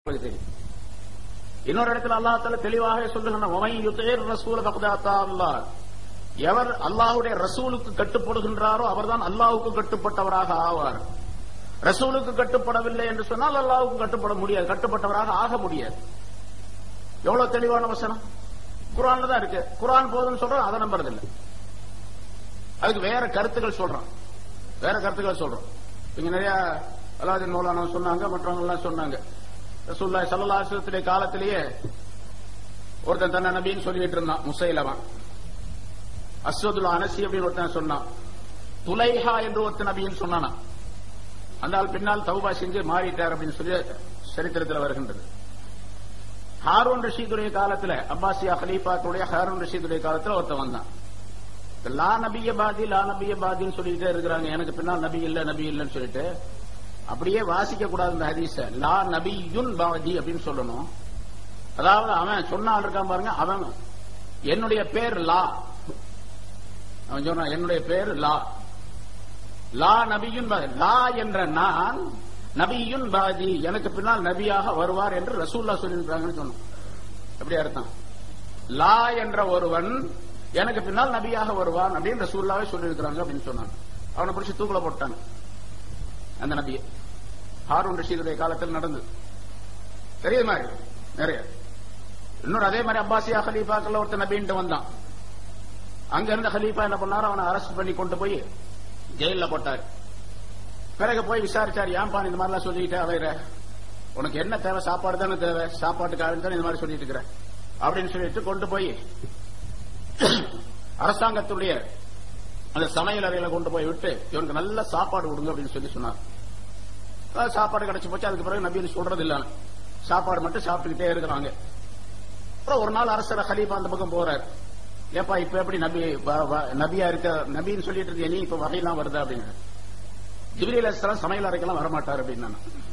உங்களுக்கு தெரியும் இன்னொரு இடத்துல அல்லாஹால தெளிவாக சொல்லுகின்ற ஒமை யுத்தேர் ரசூல பக்தாத்தா அல்லாஹ் எவர் அல்லாஹ்வுடைய ரசூலுக்கு கட்டுப்படுகின்றாரோ அவர்தான் அல்லாஹ்வுக்கு கட்டுப்பட்டவராக ஆவார் ரசூலுக்கு கட்டுப்படவில்லை என்று சொன்னால் அல்லாஹ்வுக்கு கட்டுப்பட முடியாது கட்டுப்பட்டவராக ஆக முடியாது எவ்வளவு தெளிவான வசனம் குரான்ல தான் இருக்கு குரான் போதும்னு சொல்றோம் அதை நம்புறதில்லை அதுக்கு வேற கருத்துக்கள் சொல்றோம் வேற கருத்துக்கள் சொல்றோம் இங்க நிறைய அலாதீன் மௌலானா சொன்னாங்க மற்றவங்க எல்லாம் சொன்னாங்க ரசூல்லாய் சல்லாஹத்துடைய காலத்திலேயே ஒருத்தன் தன்னை நபின்னு சொல்லிட்டு இருந்தான் முசைலவன் அஸ்வதுல் அனசி அப்படின்னு ஒருத்தன் சொன்னான் துலைஹா என்று ஒருத்தன் நபின்னு சொன்னானா அந்த ஆள் பின்னால் தௌபா செஞ்சு மாறிட்டார் அப்படின்னு சொல்லி சரித்திரத்தில் வருகின்றது ஹாரூன் ரஷீதுடைய காலத்துல அப்பாசியா ஹலீஃபாத்துடைய ஹாரூன் ரஷீதுடைய காலத்துல ஒருத்தன் வந்தான் இப்ப லா நபிய பாதி லா நபிய பாதின்னு சொல்லிட்டே இருக்கிறாங்க எனக்கு பின்னால் நபி இல்ல நபி இல்லைன்னு சொல்லிட்டு அப்படியே வாசிக்க கூடாது இந்த ஹதீஸ லா நபியுன் பாதி அப்படின்னு சொல்லணும் அதாவது அவன் சொன்னான் இருக்கான் பாருங்க அவன் என்னுடைய பேர் லா அவன் சொன்னான் என்னுடைய பேர் லா லா நபியுன் பாதி லா என்ற நான் நபியுன் பாதி எனக்கு பின்னால் நபியாக வருவார் என்று ரசூல்லா சொல்லியிருக்காங்கன்னு சொன்னான் எப்படி அர்த்தம் லா என்ற ஒருவன் எனக்கு பின்னால் நபியாக வருவான் அப்படின்னு ரசூல்லாவே சொல்லியிருக்கிறாங்க அப்படின்னு சொன்னாங்க அவனை பிடிச்சி தூக்குல போட்டாங்க அந்த நபியை ஹாரூன் ரஷீதுடைய காலத்தில் நடந்தது தெரியுது மாதிரி நிறைய இன்னொரு அதே மாதிரி அப்பாசியா ஹலீஃபாக்கள் ஒருத்தர் நபின்ட்டு வந்தான் அங்க இருந்த ஹலீஃபா என்ன பண்ணாரு அவனை அரெஸ்ட் பண்ணி கொண்டு போய் ஜெயில போட்டாரு பிறகு போய் விசாரிச்சாரு ஏன்பா இந்த மாதிரிலாம் சொல்லிட்டு அவைற உனக்கு என்ன தேவை சாப்பாடு தானே தேவை சாப்பாட்டுக்காக தானே இந்த மாதிரி சொல்லிட்டு இருக்கிற அப்படின்னு சொல்லிட்டு கொண்டு போய் அரசாங்கத்துடைய அந்த சமையல் அறையில கொண்டு போய் விட்டு இவனுக்கு நல்ல சாப்பாடு கொடுங்க அப்படின்னு சொல்லி சொன்னார் அதாவது சாப்பாடு கிடைச்சு போச்சு அதுக்கு பிறகு நபின்னு சொல்றது இல்ல சாப்பாடு மட்டும் சாப்பிட்டுக்கிட்டே இருக்கிறாங்க அப்புறம் ஒரு நாள் அரசர் ஹலீஃபா அந்த பக்கம் போறாரு ஏப்பா இப்ப எப்படி நபி வ- வ- நபியா இருக்க நபின்னு சொல்லிட்டு இருக்க நீ இப்ப வகையெல்லாம் வருதா அப்படின்னு ஜிபிரி அலிஸ்லாம் சமையல் அறைக்கெல்லாம் வரமாட்டார் அப்படின்னு